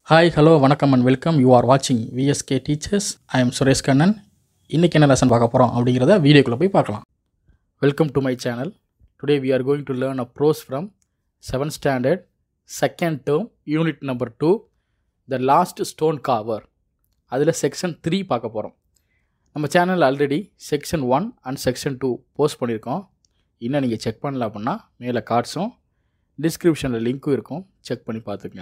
hi hello வணக்கம் and welcome you are வாட்சிங் VSK teachers I am Suresh Kannan இன்றைக்கி என்ன லெசன் பார்க்க போகிறோம் அப்படிங்கிறத வீடியோக்குள்ளே போய் பார்க்கலாம் welcome to my channel today we are going to learn a prose from seventh standard second term unit number two the last stone carver அதில் செக்ஷன் த்ரீ பார்க்க போகிறோம் நம்ம channel already section one and section two post பண்ணியிருக்கோம் இன்னும் நீங்கள் check பண்ணல அப்படின்னா மேலே கார்ட்ஸும் டிஸ்கிரிப்ஷனில் லிங்க்கும் இருக்கும் செக் பண்ணி பார்த்துக்கங்க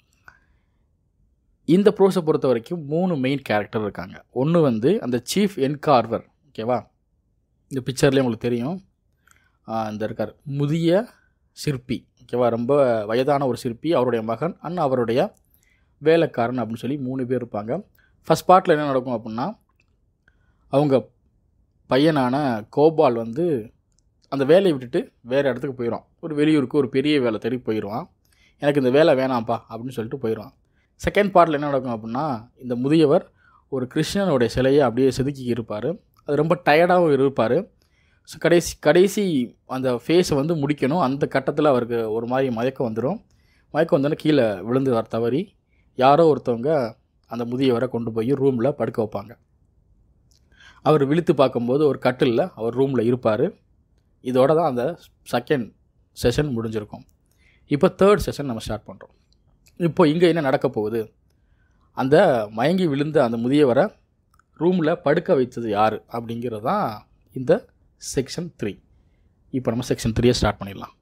இந்த ப்ரோஸை பொறுத்த வரைக்கும் மூணு மெயின் கேரக்டர் இருக்காங்க ஒன்று வந்து அந்த சீஃப் என்கார்வர் ஓகேவா இந்த பிக்சர்லேயே உங்களுக்கு தெரியும் ஆஹ் இந்த இருக்கார் முதிய சிற்பி ஓகேவா ரொம்ப வயதான ஒரு சிற்பி அவருடைய மகன் அண்ட் அவருடைய வேலைக்காரன் அப்படின்னு சொல்லி மூணு பேர் இருப்பாங்க ஃபஸ்ட் பார்ட்டில் என்ன நடக்கும் அப்படின்னா அவங்க பையனான கோபால் வந்து அந்த வேலையை விட்டுட்டு வேறு இடத்துக்கு போயிடுவான் ஒரு வெளியூருக்கு ஒரு பெரிய வேலை தேடி போயிடுவான் எனக்கு இந்த வேலை வேணாம்ப்பா அப்படின்னு சொல்லிட்டு போயிடுவான் செகண்ட் பார்ட்டில் என்ன நடக்கும் அப்படின்னா இந்த முதியவர் ஒரு கிருஷ்ணனுடைய சிலையை அப்படியே செதுக்கி இருப்பார் அது ரொம்ப டயர்டாகவும் இருப்பார் ஸோ கடைசி கடைசி அந்த ஃபேஸை வந்து முடிக்கணும் அந்த கட்டத்தில் அவருக்கு ஒரு மாதிரி மயக்கம் வந்துடும் மயக்கம் வந்தோடனே கீழே விழுந்து வர தவறி யாரோ ஒருத்தவங்க அந்த முதியவரை கொண்டு போய் ரூமில் படுக்க வைப்பாங்க அவர் விழித்து பார்க்கும்போது ஒரு கட்டிலில் அவர் ரூமில் இருப்பார் இதோட தான் அந்த செகண்ட் செஷன் முடிஞ்சிருக்கும் இப்போ தேர்ட் செஷன் நம்ம ஸ்டார்ட் பண்ணுறோம் இப்போ இங்கே என்ன நடக்க போகுது அந்த மயங்கி விழுந்த அந்த முதியவரை ரூமில் படுக்க வைத்தது யார் அப்படிங்கிறது தான் இந்த செக்ஷன் த்ரீ இப்போ நம்ம செக்ஷன் த்ரீயை ஸ்டார்ட் பண்ணிடலாம்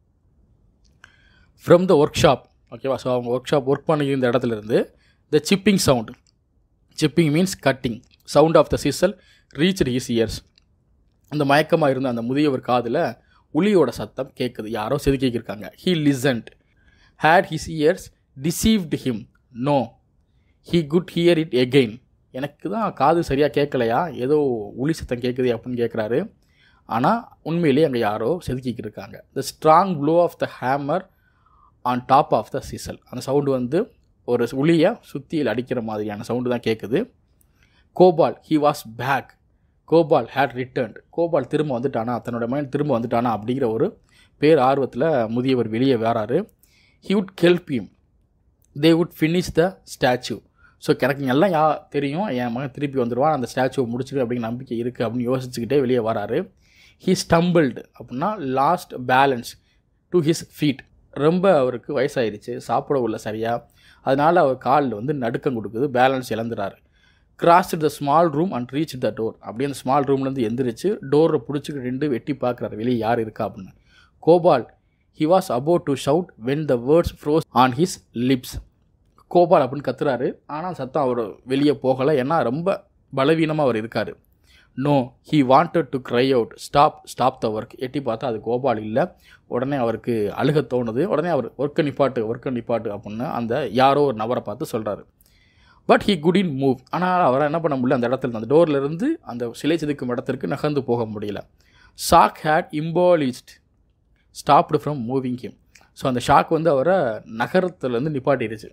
ஃப்ரம் த ஒர்க் ஷாப் ஓகேவா ஸோ அவங்க ஒர்க் ஷாப் ஒர்க் பண்ணியிருந்த இடத்துல இருந்து the chipping sound chipping means cutting sound of the chisel reach his ears அந்த மயக்கமாக இருந்த அந்த முதியவர் காதில் உளியோட சத்தம் கேட்குது யாரோ செதுக்கியிருக்காங்க he listened had his ears deceived him no he could hear it again எனக்கு தான் காது சரியாக கேட்கலையா ஏதோ உளி சத்தம் கேட்குது அப்படின்னு கேட்குறாரு ஆனால் உண்மையிலேயே அங்கே யாரோ செதுக்கிட்டு இருக்காங்க the strong blow of the hammer on top of the chisel அந்த சவுண்டு வந்து ஒரு உளியை சுத்தியில் அடிக்கிற மாதிரியான சவுண்டு தான் கேட்குது Gopal he was back Gopal had returned Gopal திரும்ப வந்துட்டானா தன்னோட மைண்ட் திரும்ப வந்துட்டானா அப்படிங்கிற ஒரு பேர் ஆர்வத்தில் முதியவர் வெளியே வராரு he would help him they would finish the statue so எனக்கு எல்லாம் யா தெரியும் என் மகன் திருப்பி வந்துடுவான் அந்த ஸ்டாச்சுவை முடிச்சிடு அப்படிங்கிற நம்பிக்கை இருக்குது அப்படின்னு யோசிச்சுக்கிட்டே வெளியே வராரு ஹீ ஸ்டம்பிள்டு அப்படின்னா lost balance to his feet ரொம்ப அவருக்கு வயசாயிருச்சு சாப்பிட உள்ள சரியாக அதனால் அவர் காலில் வந்து நடுக்கம் கொடுக்குது பேலன்ஸ் இழந்துறாரு cross the small room and reach the door அப்படியே அந்த ஸ்மால் ரூம்லேருந்து எந்திரிச்சு டோரை பிடிச்சிக்கிட்டு நின்று வெட்டி பார்க்குறாரு வெளியே யார் இருக்கா அப்படின்னு Gopal he was about to shout when the words froze on his lips Gopal அப்படின்னு கத்துறாரு ஆனால் சத்தம் அவர் வெளியே போகலை ஏன்னா ரொம்ப பலவீனமாக அவர் இருக்கார் no he wanted to cry out stop stop the work எட்டி பார்த்தா அது கோபால் இல்லை உடனே அவருக்கு அழுக தோணுது உடனே அவர் ஒர்க்கை நிப்பாட்டு ஒர்க்கை நிப்பாட்டு அப்படின்னு அந்த யாரோ ஒரு நபரை பார்த்து சொல்கிறாரு but he couldn't move ஆனால் அவரை என்ன பண்ண முடியல அந்த இடத்துல அந்த டோர்ல இருந்து அந்த சிலை செதுக்கும் இடத்திற்கு நகர்ந்து போக முடியல shock had immobilised stopped from moving him so அந்த ஷாக் வந்து அவரை நகரத்துலேருந்து நிப்பாட்டிடுச்சு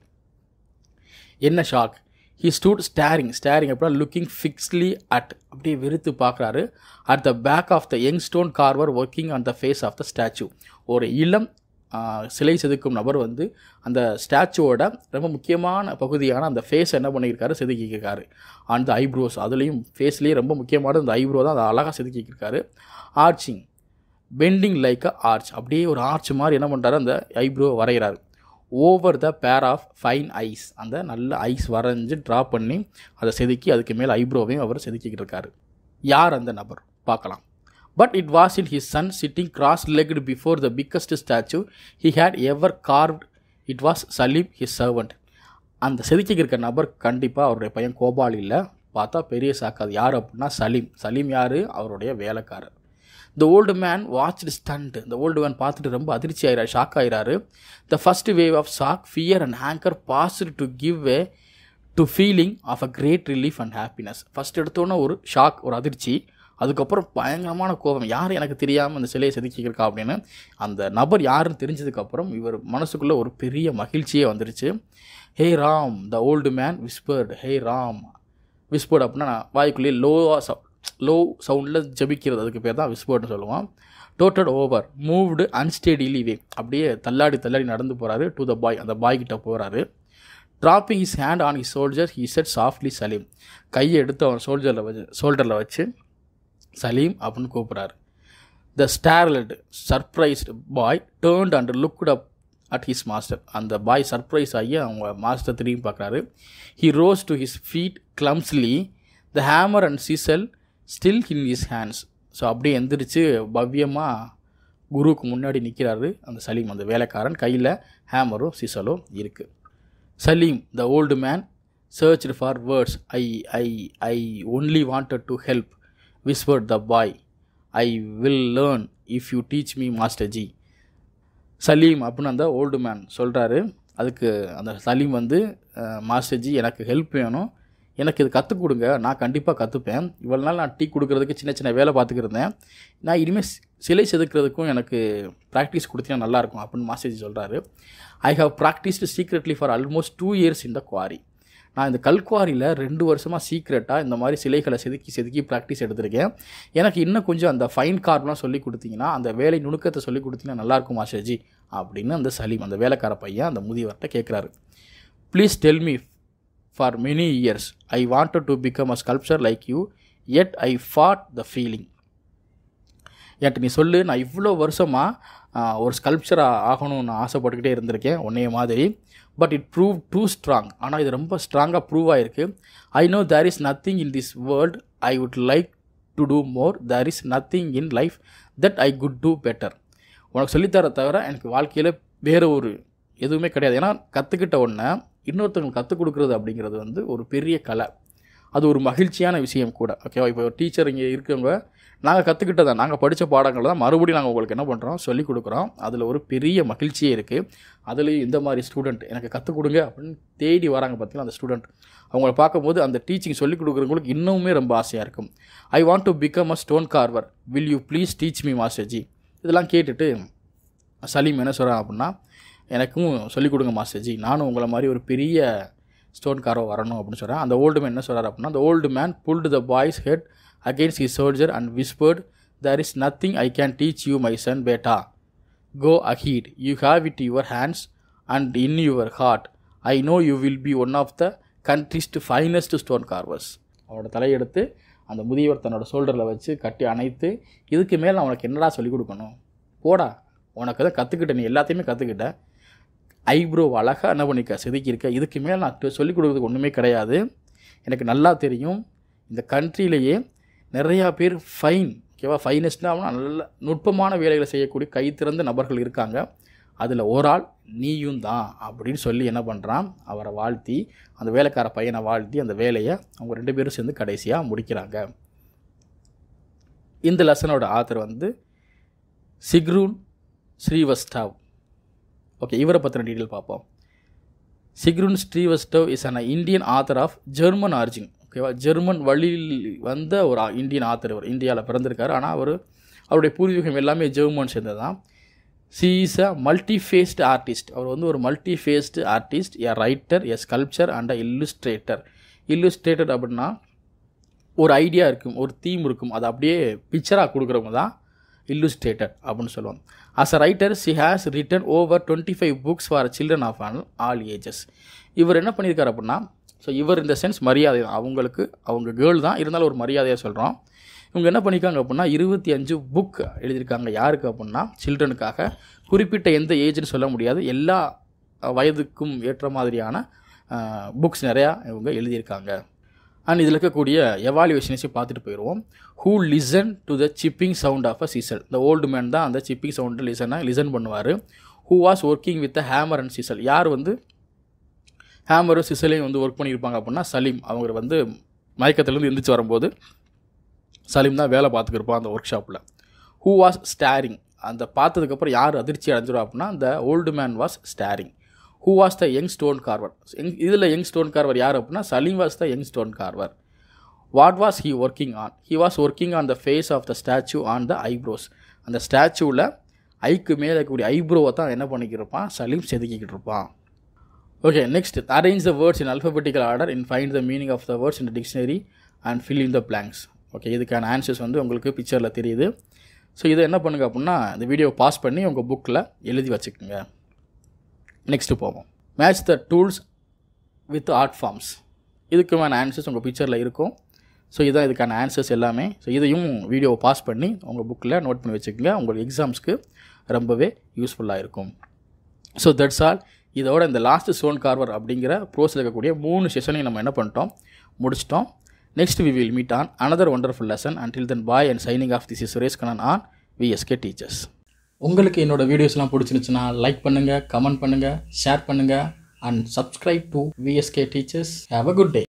என்ன shock he stood staring staring அப்படின்னா லுக்கிங் ஃபிக்ஸ்லி அட் அப்படியே வெறுத்து பார்க்குறாரு at the back of the young stone carver working on the face of the statue ஒரு இளம் ஆஹ், சிலை செதுக்கும் நபர் வந்து அந்த ஸ்டாச்சுவோட ரொம்ப முக்கியமான பகுதியான அந்த ஃபேஸ் என்ன பண்ணியிருக்காரு செதுக்கியிருக்காரு அந்த ஐப்ரோஸ் அதுலேயும் ஃபேஸ்லேயே ரொம்ப முக்கியமான அந்த ஐப்ரோ தான் அதை அழகாக செதுக்கியிருக்காரு arching bending like a arch அப்படியே ஒரு ஆர்ச் மாதிரி என்ன பண்ணுறாரு அந்த eyebrow வரைகிறாரு over the pair of fine ice அந்த நல்ல ஐஸ் வரைஞ்சி ட்ரா பண்ணி அதை செதுக்கி அதுக்கு மேலே ஐப்ரோவையும் அவர் செதுக்கிக்கிட்டு இருக்காரு யார் அந்த நபர் பார்க்கலாம் but it was in his son sitting cross legged before the biggest statue he had ever carved it was Salim his servant அந்த செதுக்கிக்கு இருக்க நபர் கண்டிப்பாக அவருடைய பையன் கோபால் இல்லை பார்த்தா பெரிய சாக்காது யார் அப்படின்னா சலீம் சலீம் யார் அவருடைய வேலைக்காரர் the old man watched stunned இந்த ஓல்டு மேன் பார்த்துட்டு ரொம்ப அதிர்ச்சி ஆகிறார் ஷாக் ஆகிறாரு the first wave of shock fear and anger passed to give way to feeling of a great relief and happiness first எடுத்தோன்னே ஒரு ஷாக் ஒரு அதிர்ச்சி அதுக்கப்புறம் பயங்கரமான கோபம் யார் எனக்கு தெரியாமல் அந்த சிலையை செதுக்கியிருக்கா அப்படின்னு அந்த நபர் யாருன்னு தெரிஞ்சதுக்கப்புறம் இவர் மனசுக்குள்ளே ஒரு பெரிய மகிழ்ச்சியே வந்துருச்சு hey Ram the old man whispered hey Ram whispered அப்படின்னா வாய்க்குள்ளேயே லோவாக சவு லோ சவுண்டில் ஜபிக்கிறது அதுக்கு பேர் தான் விஸ்பர்ட்னு சொல்லுவோம் டோட்டட் ஓவர் மூவ்டு அன்ஸ்டேடிலி வே அப்படியே தள்ளாடி தள்ளாடி நடந்து போகிறாரு டு த பாய் அந்த பாய் கிட்ட போகிறாரு dropping his hand on his shoulder he said softly Salim கையை எடுத்து அவன் சோல்ஜரில் வச்சு ஷோல்டரில் வச்சு சலீம் அப்படின்னு கூப்பிட்றாரு the startled surprised boy turned and looked up at his master அந்த பாய் சர்ப்ரைஸ் ஆகி அவங்க மாஸ்டர் திரும்பி பார்க்குறாரு he rose to his feet clumsily the hammer and chisel still in his hands so அப்படியே எந்திரிச்சு பவ்யமாக குருவுக்கு முன்னாடி நிற்கிறாரு அந்த சலீம் அந்த வேலைக்காரன் கையில் ஹேமரும் சிசலும் இருக்குது Salim the old man searched for words I I I only wanted to help whispered the boy I will learn if you teach me master ji Salim அப்படின்னு அந்த ஓல்டு மேன் சொல்கிறாரு அதுக்கு அந்த சலீம் வந்து மாஸ்டர் ஜி எனக்கு ஹெல்ப் வேணும் எனக்கு இது கற்றுக் கொடுங்க நான் கண்டிப்பாக கற்றுப்பேன் இவ்வளோ நாள் நான் டீ கொடுக்குறதுக்கு சின்ன சின்ன வேலை பார்த்துக்கிருந்தேன் நான் இனிமேல் சிலை செதுக்கிறதுக்கும் எனக்கு ப்ராக்டிஸ் கொடுத்தீங்கன்னா நல்லாயிருக்கும் அப்படின்னு மாஸ்டர் ஜி சொல்கிறாரு I have practised secretly for almost two years இந்த குவாரி நான் இந்த கல்குவாரியில் ரெண்டு வருஷமாக சீக்ரெட்டாக இந்த மாதிரி சிலைகளை செதுக்கி செதுக்கி ப்ராக்டிஸ் எடுத்திருக்கேன் எனக்கு இன்னும் கொஞ்சம் அந்த ஃபைன் கார்ட்லாம் சொல்லி கொடுத்தீங்கன்னா அந்த வேலை நுணுக்கத்தை சொல்லி கொடுத்தீங்கன்னா நல்லாயிருக்கும் மாஸ்டர்ஜி அப்படின்னு அந்த சலீம் அந்த வேலைக்கார பையன் அந்த முதியவர்கிட்ட கேட்குறாரு please tell me for many years I wanted to become a sculpture like you yet I fought the feeling என்கிட்ட நீ சொல்லு நான் இவ்வளோ வருஷமாக ஒரு ஸ்கல்ப்சராக ஆகணும்னு நான் ஆசைப்பட்டுக்கிட்டே இருந்திருக்கேன் உன்னைய மாதிரி but it proved too strong ஆனால் இது ரொம்ப ஸ்ட்ராங்காக ப்ரூவ் ஆகிருக்கு I know there is nothing in this world I would like to do more there is nothing in life that I could do better உனக்கு சொல்லித்தர தவிர எனக்கு வாழ்க்கையில் வேறு ஒரு எதுவுமே கிடையாது ஏன்னா கற்றுக்கிட்ட ஒன்றை இன்னொருத்தவங்களுக்கு கற்றுக் கொடுக்குறது அப்படிங்கிறது வந்து ஒரு பெரிய கலை அது ஒரு மகிழ்ச்சியான விஷயம் கூட ஓகேவா இப்போ ஒரு டீச்சர் இங்கே இருக்கவங்க நாங்கள் கற்றுக்கிட்டதை நாங்கள் படித்த பாடங்களை தான் மறுபடியும் நாங்கள் உங்களுக்கு என்ன பண்ணுறோம் சொல்லிக் கொடுக்குறோம் அதில் ஒரு பெரிய மகிழ்ச்சியே இருக்குது அதுலேயும் இந்த மாதிரி ஸ்டூடெண்ட் எனக்கு கற்றுக் கொடுங்க அப்படின்னு தேடி வராங்க பார்த்தீங்களா அந்த ஸ்டூடெண்ட் அவங்கள பார்க்கும்போது அந்த டீச்சிங் சொல்லிக் கொடுக்குறவங்களுக்கு இன்னுமே ரொம்ப ஆசையாக இருக்கும் I want to become a stone carver will you please teach me மாஸ்டர்ஜி இதெல்லாம் கேட்டுட்டு சலீம் என்ன சொல்கிறான் அப்படின்னா எனக்கும் சொல்லிக் கொடுங்க மாஸ்டர்ஜி நானும் உங்களை மாதிரி ஒரு பெரிய ஸ்டோன் காரோ வரணும் அப்படின்னு சொல்கிறேன் அந்த ஓல்டு மேன் என்ன சொல்கிறார் அப்படின்னா அந்த old man pulled the boy's head against his shoulder and whispered there is nothing I can teach you my son பேட்டா go ahead you have it your hands and in your heart I know you will be one of the country's finest stone carvers அவனோட தலையெடுத்து அந்த முதியவர் தன்னோட ஷோல்டரில் வச்சு கட்டி அணைத்து இதுக்கு மேலே நான் உனக்கு என்னடா சொல்லிக் கொடுக்கணும் போடா உனக்கு தான் கற்றுக்கிட்ட நீ எல்லாத்தையுமே கற்றுக்கிட்ட ஐப்ரோ அழகாக என்ன பண்ணிக்க செதுக்கியிருக்க இதுக்கு மேலே நான் சொல்லிக் கொடுக்குறதுக்கு ஒன்றுமே கிடையாது எனக்கு நல்லா தெரியும் இந்த கண்ட்ரியிலேயே நிறையா பேர் ஃபைன் ஓகேவா ஃபைனஸ்ட்னா நல்ல நுட்பமான வேலைகளை செய்யக்கூடிய கை திறந்த நபர்கள் இருக்காங்க அதில் ஒரு ஆள் நீயும் தான் அப்படின்னு சொல்லி என்ன பண்ணுறான் அவரை வாழ்த்தி அந்த வேலைக்கார பையனை வாழ்த்தி அந்த வேலையை அவங்க ரெண்டு பேரும் சேர்ந்து கடைசியாக முடிக்கிறாங்க இந்த லெசனோட ஆத்தர் வந்து சிக்ரூன் ஸ்ரீவஸ்டாவ் ஓகே இவரை பற்றின டீட்டெயில் பார்ப்போம் Sigrun Srivastav is an Indian author of German origin ஓகேவா ஜெர்மன் வழியில் வந்த ஒரு இந்தியன் ஆத்தர் அவர் இந்தியாவில் பிறந்திருக்காரு ஆனால் அவர் அவருடைய பூர்வீகம் எல்லாமே ஜெர்மன் சேர்ந்தது தான் she is a multi faceted artist அவர் வந்து ஒரு multi faceted artist a writer a sculptor and a illustrator illustrator அப்படின்னா ஒரு ஐடியா இருக்கும் ஒரு தீம் இருக்கும் அதை அப்படியே பிக்சராக கொடுக்குறவங்க தான் இல்லுஸ்ட்ரேட்டர் அப்படின்னு சொல்லுவாங்க as a writer she has written over twenty five books for children of on all ages இவர் என்ன பண்ணியிருக்காரு அப்படின்னா ஸோ இவர் இந்த சென்ஸ் மரியாதை தான் அவங்களுக்கு அவங்க கேர்ள் தான் இருந்தாலும் ஒரு மரியாதையாக சொல்கிறோம் இவங்க என்ன பண்ணியிருக்காங்க அப்படின்னா இருபத்தி அஞ்சு புக் எழுதியிருக்காங்க யாருக்கு அப்படின்னா சில்ட்ரனுக்காக குறிப்பிட்ட எந்த ஏஜ்னு சொல்ல முடியாது எல்லா வயதுக்கும் ஏற்ற மாதிரியான புக்ஸ் நிறையா இவங்க எழுதியிருக்காங்க அண்ட் இதில் இருக்கக்கூடிய எவாலுவேஷன்ஸையும் பார்த்துட்டு போயிடுவோம் who listen to the chipping sound of a chisel இந்த ஓல்டு மேன் தான் அந்த சிப்பிங் சவுண்டு லிசனாக லிசன் பண்ணுவார் who was working with hammer and chisel யார் வந்து ஹேமரும் சிசலையும் வந்து ஒர்க் பண்ணியிருப்பாங்க அப்படின்னா சலீம் அவங்க வந்து மயக்கத்துலேருந்து எந்திரிச்சு வரும்போது சலீம் தான் வேலை பார்த்துக்கிருப்பான் அந்த ஒர்க் ஷாப்பில் ஹூ வாஸ் ஸ்டாரிங் அந்த பார்த்ததுக்கப்புறம் யார் அதிர்ச்சி அடைஞ்சிடும் அப்படின்னா அந்த old man was staring who was the young stone carver young இதில் யங் ஸ்டோன் கார்வர் யார் அப்படின்னா Salim was the young stone carver what was he working on he was working on the face of the statue on the eyebrows அந்த ஸ்டாச்சுவில் ஐக்கு மேலே இருக்கக்கூடிய ஐப்ரோவை தான் என்ன பண்ணிக்கிருப்பான் சலீம் செதுக்கிக்கிட்டு இருப்பான் okay next arrange the words in alphabetical order in find the meaning of the words in dictionary and fill in the blanks okay இதுக்கான ஆன்சர்ஸ் வந்து உங்களுக்கு பிக்சரில் தெரியுது ஸோ இதை என்ன பண்ணுங்க அப்படின்னா இந்த வீடியோ பாஸ் பண்ணி உங்கள் புக்கில் எழுதி வச்சுக்கோங்க நெக்ஸ்ட்டு போவோம் match the tools with art forms இதுக்குமான ஆன்சர்ஸ் உங்கள் பிக்சரில் இருக்கும் ஸோ இதான் இதுக்கான ஆன்சர்ஸ் எல்லாமே ஸோ இதையும் வீடியோவை பாஸ் பண்ணி உங்கள் புக்கில் நோட் பண்ணி வச்சுக்கோங்க உங்களுக்கு எக்ஸாம்ஸ்க்கு ரொம்பவே யூஸ்ஃபுல்லாக இருக்கும் ஸோ தட்ஸ் ஆல் இதோட இந்த லாஸ்ட் ஸ்டோன் கார்வர் அப்படிங்கிற ப்ரோஸில் இருக்கக்கூடிய மூணு செஷனையும் நம்ம என்ன பண்ணிட்டோம் முடிச்சிட்டோம் next we will meet on another wonderful lesson until then bye and signing off this is Suresh Kannan on VSK teachers உங்களுக்கு என்னோட வீடியோஸ்லாம் பிடிச்சிருந்துச்சுன்னா லைக் பண்ணுங்கள் கமெண்ட் பண்ணுங்கள் ஷேர் பண்ணுங்கள் and subscribe to VSK teachers have a good day